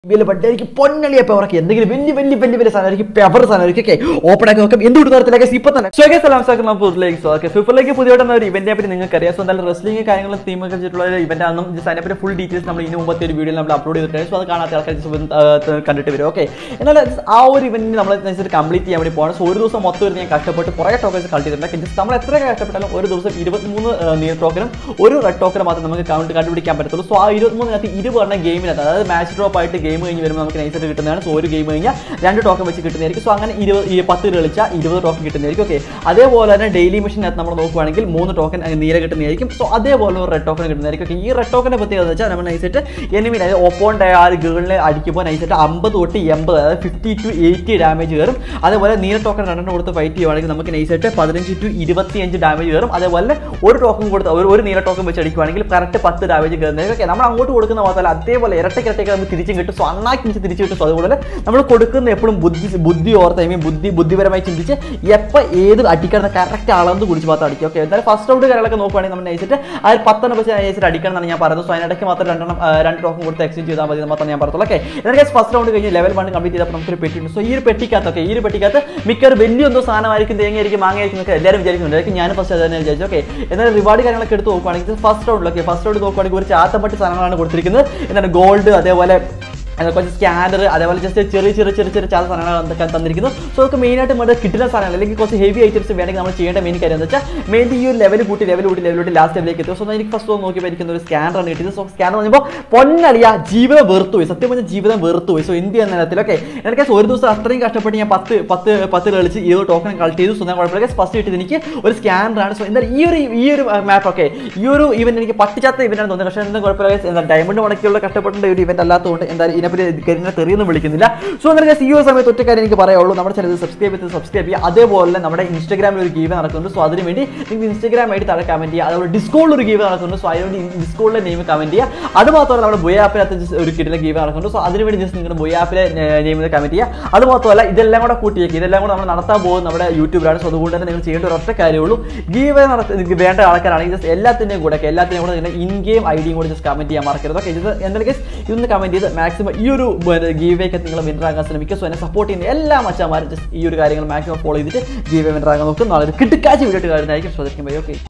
വലിയ ബഡ്ഡായിരിക്കും പൊന്നളിയ പെവറൊക്കെ എന്തെങ്കിലും വലിയ വലിയ വലിയ വലിയ സാധനമായിരിക്കും പെവർ സാധനമായിരിക്കും ഒക്കെ ഓപ്പൺ ആക്കി നോക്കാം എന്ത് കൊടുത്താലൊക്കെ ഇപ്പൊ തന്നെ സോ സലാം സാക്ക് നമ്മൾ പുതിലേക്ക് സ്വാഗതം ഫിഫറിലേക്ക് പുതിയതായിട്ട് ഒരു ഇവന്റിനെ പറ്റി നിങ്ങൾക്ക് അറിയാം സോ എന്തായാലും റെസ്ലിംഗ് കാര്യങ്ങളും തീമൊക്കെ വെച്ചിട്ടുള്ള ഒരു ഇവന്റ് ആണെന്നും ജസ്റ്റ് അതിനെപ്പറ്റി ഫുൾ ഡീറ്റെയിൽസ് നമ്മൾ ഇനി മുമ്പത്തെ ഒരു വീഡിയോ നമ്മൾ അപ്ലോഡ് ചെയ്തിട്ടുണ്ട് സോ അത് കാണാത്ത ആൾക്കാർ just ഒന്ന്, ആ, കണ്ടിട്ട് വരും ഓക്കെ എന്നാൽ ആ ഒരു ഇവന്റ് നമ്മൾ കംപ്ലീറ്റ് ചെയ്യാൻ വേണ്ടി പോകണം സോ ഒരു ദിവസം മൊത്തം ഒരു ഞാൻ കഷ്ടപ്പെട്ട് കുറേ ടോക്കൻസ് കളക്ട് ചെയ്തിട്ടുണ്ട് ജസ്റ്റ് നമ്മൾ എത്ര കഷ്ടപ്പെട്ടാലും ഒരു ദിവസം ഇരുപത്തിമൂന്ന് നീർ ടോക്കനും ഒരു റെഡ് ടോക്കനും മാത്രം നമുക്ക് കൗണ്ട് കണ്ടുപിടിക്കാൻ പറ്റത്തുള്ളൂ സോ ആ ഇരുപത്തിമൂന്നിനകത്ത് ഇരുപതെണ്ണം ഗെയിമിനകത്ത് അതായത് മാച്ച് ഡ്രോപ്പ് ആയിട്ട് ഗെയിം കഴിഞ്ഞ് വരുമ്പോൾ നമുക്ക് നൈസായിട്ട് കിട്ടുന്നതാണ് സോ ഒരു ഗെയിം കഴിഞ്ഞാൽ രണ്ട് ടോക്കൺ വെച്ച് കിട്ടുന്നതായിരിക്കും സോ അങ്ങനെ ഇരുപത് ഈ പത്ത് കളിച്ചാൽ ഇരുപത് ടോക്കൺ കിട്ടുന്നതായിരിക്കും ഓക്കെ അതേപോലെ തന്നെ ഡെയിലി മെഷീനകത്ത് നമ്മൾ നോക്കുവാണെങ്കിൽ മൂന്ന് ടോക്കൺ നീല കിട്ടുന്നതായിരിക്കും സോ അതേപോലെ ഒരു റെഡ് ടോക്കൺ കിട്ടുന്നതായിരിക്കും Okay, ഈ റെഡ് ടോക്കനെ പ്രത്യേകത എന്ന് വെച്ചാൽ നമ്മൾ നൈസായിട്ട് എനിമി അതായത് ഓപ്പോണ്ട് ആ ഒരു ഗേളിനെ അടിക്കുമ്പോൾ നൈസായിട്ട് അമ്പത് തൊട്ട് എൺപത് അതായത് ഫിഫ്റ്റി ടു എയ്റ്റി ഡാമേജ് കയറും അതേപോലെ നീല ടോക്കൺ രണ്ടെണ്ണം കൊടുത്ത് ഫൈറ്റ് ചെയ്യുവാണെങ്കിൽ നമുക്ക് നൈസായിട്ട് പതിനഞ്ച് ടു ഇരുപത്തിയഞ്ച് ഡാമേജ് കയറും അതേപോലെ ഒരു ടോക്കൺ കൊടുത്ത് ഒരു ഒരു നീല ടോക്കൺ വെച്ച് അടിക്കുവാണെങ്കിൽ കറക്റ്റ് പത്ത് ഡാമേജ് കയറുന്നതായിരിക്കും ഓക്കെ നമ്മൾ അങ്ങോട്ട് കൊടുക്കുന്ന മാത്രമല്ല അതേപോലെ ഇരട്ടയ്ക്ക് ഇരട്ടയ്ക്ക് നമുക്ക് തിരിച്ചും കിട്ടും സോ അണ്ണാക്കി തിരിച്ച് തിരിച്ചു കിട്ടും സോ അതുപോലെ നമ്മൾ കൊടുക്കുന്ന എപ്പോഴും ബുദ്ധി ബുദ്ധി ഓർത്ത് ഐ മീൻ ബുദ്ധി ബുദ്ധിപരമായി ചിന്തിച്ച് എപ്പോൾ ഏത് അടിക്കണം കറക്റ്റ് അളന്ന് കുടിച്ച് മാത്രം അടിക്കും ഓക്കെ എന്തായാലും ഫസ്റ്റ് റൗണ്ട് കാര്യങ്ങളൊക്കെ നോക്കുവാണെങ്കിൽ നമ്മൾ നയിച്ചിട്ട് ആ ഒരു പത്തെണ്ണം വെച്ച് നയിച്ചിട്ട് അടിക്കണം എന്നാണ് ഞാൻ പറയുന്നത് സോ അതിനിടയ്ക്ക് മാത്രം രണ്ടെണ്ണം ആ, രണ്ട് ടോക്കൺ കൊടുത്ത് എക്സ്ചേഞ്ച് ചെയ്താൽ മതി എന്ന് മാത്രം ഞാൻ പറയത്തുള്ളൂ ഓക്കെ എന്നാൽ ഫസ്റ്റ് റൗണ്ട് കഴിഞ്ഞ് ലെവൽ വൺ കംപ്ലീറ്റ് ചെയ്തപ്പോൾ നമുക്കൊരു പെട്ടിയുണ്ട് സോ ഈ ഒരു പെട്ടിക്കകത്തൊക്കെ ഈ ഒരു പെട്ടിക്കകത്ത് മിക്കവാറും വലിയ എന്തോ സാധനമായിരിക്കും തേങ്ങയായിരിക്കും മാങ്ങയായിരിക്കും എന്നൊക്കെ എല്ലാവരും വിചാരിക്കുന്നുണ്ട് അതായത് ഞാൻ ഫസ്റ്റ് അത് തന്നെ വിചാരിച്ചു ഓക്കെ എന്നാൽ റിവാർഡ് കാര്യങ്ങളൊക്കെ എടുത്ത് നോക്കുവാണെങ്കിൽ ഫസ്റ്റ് റൗണ്ടിലൊക്കെ ഫസ്റ്റ് റൗണ്ട് നോക്കുവാണെങ്കിൽ ഒരു ചാത്തപ്പട്ടി സാധനങ്ങളാണ് കൊടുത്തിരിക്കുന്നത് എന്താണ് ഗോൾഡ് അതേപോലെ അത് കുറച്ച് സ്കാനർ അതേപോലെ ജസ്റ്റ് ചെറിയ ചെറിയ ചെറിയ ചെറിയ ചില സാധനങ്ങൾ എന്തൊക്കെ തന്നിരിക്കുന്നു സോ നമുക്ക് മെയിനായിട്ട് നമ്മുടെ കിട്ടുന്ന സാധനങ്ങൾ അല്ലെങ്കിൽ കുറച്ച് ഹെവി ഐറ്റംസ് വേണമെങ്കിൽ നമ്മൾ ചെയ്യേണ്ട മെയിൻ കാര്യം എന്ന് വെച്ചാൽ മെയിൻ ഈ ഒരു ലെവൽ കൂട്ടി ലെവൽ കൂട്ടി ലെവൽ കൂട്ടി ലാസ്റ്റ് ലെവലിലേക്ക് എത്തും സോ എനിക്ക് ഫസ്റ്റ് നോക്കിയപ്പോൾ ഇരിക്കുന്ന ഒരു സ്കാനറാണ് കിട്ടിയത് സോ സ്കാനർ എന്ന് പറയുമ്പോൾ പൊന്നളിയ ജീവിതം വെറുത്തു പോയി സത്യം പറഞ്ഞാൽ ജീവിതം വെറുത്തു പോയി സോ എന്ത് ചെയ്യുന്ന നേരത്തിലൊക്കെ എനിക്ക് ഒരു ദിവസം അത്രയും കഷ്ടപ്പെട്ട് ഞാൻ പത്ത് പത്ത് പത്ത് കളിച്ച് ഈ ഒരു ടോക്കൺ കളക്ട് ചെയ്തു സോ ഞാൻ കുഴപ്പമില്ല ഫസ്റ്റ് കിട്ടിയത് എനിക്ക് ഒരു സ്കാനറാണ് സോ എന്തായാലും ഈ ഒരു ഈ ഒരു മാപ്പ് ഒക്കെ ഈ ഒരു ഇവന്റ് എനിക്ക് പട്ടിച്ചാത്ത ഇവന്റാണ് തോന്നുന്നത് പക്ഷേ എന്താ കുഴപ്പമില്ല guys. എന്താ ഡയമണ്ട് മുടക്കിയുള്ള കഷ്ടപ്പെടേണ്ട ഒരു ഇവന്റ് അല്ലാത്തതുകൊണ്ട് എന്തായാലും ഇതിനെപ്പറ്റി കരിഞ്ഞ തെറിയൊന്നും വിളിക്കുന്നില്ല സോ എന്തായാലും guys, ഈ ഒരു സമയത്ത് ഒറ്റ കാര്യം എനിക്ക് പറയുള്ളൂ നമ്മുടെ ചിലത് സബ്സ്ക്രൈബ് ചെയ്ത് സബ്സ്ക്രൈബ് ചെയ്യുക അതേപോലെ തന്നെ നമ്മുടെ ഇൻസ്റ്റാഗ്രാമിൽ ഒരു ഗീവ് നടക്കുന്നുണ്ട് സോ അതിന് വേണ്ടി നിങ്ങൾക്ക് ഇൻസ്റ്റാഗ്രാം ആയിട്ട് താഴെ കമന്റ് ചെയ്യുക അതേപോലെ ഡിസ്കോളിൽ ഒരു ഗീവ് നടക്കുന്നുണ്ട് സോ അതിനുവേണ്ടി ഡിസ്കോളിലെ നെയിം കമന്റ് ചെയ്യുക അത് മാത്രമല്ല നമ്മുടെ ബോയ് ആപ്പിനകത്ത് just ഒരു കിട്ടുന്ന ഗീവ് നടക്കുന്നുണ്ട് സോ അതിനുവേണ്ടി ജസ്റ്റ് നിങ്ങളുടെ ബോയ് ആപ്പിലെ നെയിമിൽ കമന്റ് ചെയ്യുക അത് മാത്രമല്ല ഇതെല്ലാം കൂടെ കൂട്ടിയേക്ക് ഇതെല്ലാം കൂടെ നമ്മൾ നടത്താൻ പോകുന്നത് നമ്മുടെ യൂട്യൂബിലാണ് സോ അതുകൊണ്ട് തന്നെ നിങ്ങൾ ചെയ്യേണ്ട ഒരു ഒറ്റ കാര്യമുള്ളൂ ഗീവ് നടത്തി നിങ്ങൾക്ക് വേണ്ട ആൾക്കാരാണെങ്കിൽ ജസ്റ്റ് എല്ലാത്തിൻ്റെയും കൂടെ എല്ലാത്തിനെയും കൂടെ നിങ്ങൾ ഇൻ ഗെയിം ഐ ഡിയും കൂടെ ജസ്റ്റ് കമന്റ് ചെയ്യാൻ മറക്കരുത് ഓക്കെ ഇത് എന്തായാലും guys, ഇതൊന്ന് കമന്റ് ചെയ്ത് മാക്സിമം ഈ ഒരു ഗീവേക്ക് നിങ്ങൾ വിന്നർ ആകാൻ ശ്രമിക്കുക സോ എന്നെ സപ്പോർട്ട് ചെയ്യുന്ന എല്ലാ മച്ചന്മാരും ജസ്റ്റ് ഈ ഒരു കാര്യങ്ങൾ മാക്സിമം ഫോളോ ചെയ്തിട്ട് ഗീവേ വിന്നർ ആകാൻ നോക്കും നാളെ ഒരു കിട്ടുക്കാഴ്ച വീഡിയോ കാണുന്നതായിരിക്കും ശ്രദ്ധിക്കുമ്പോൾ ഓക്കെ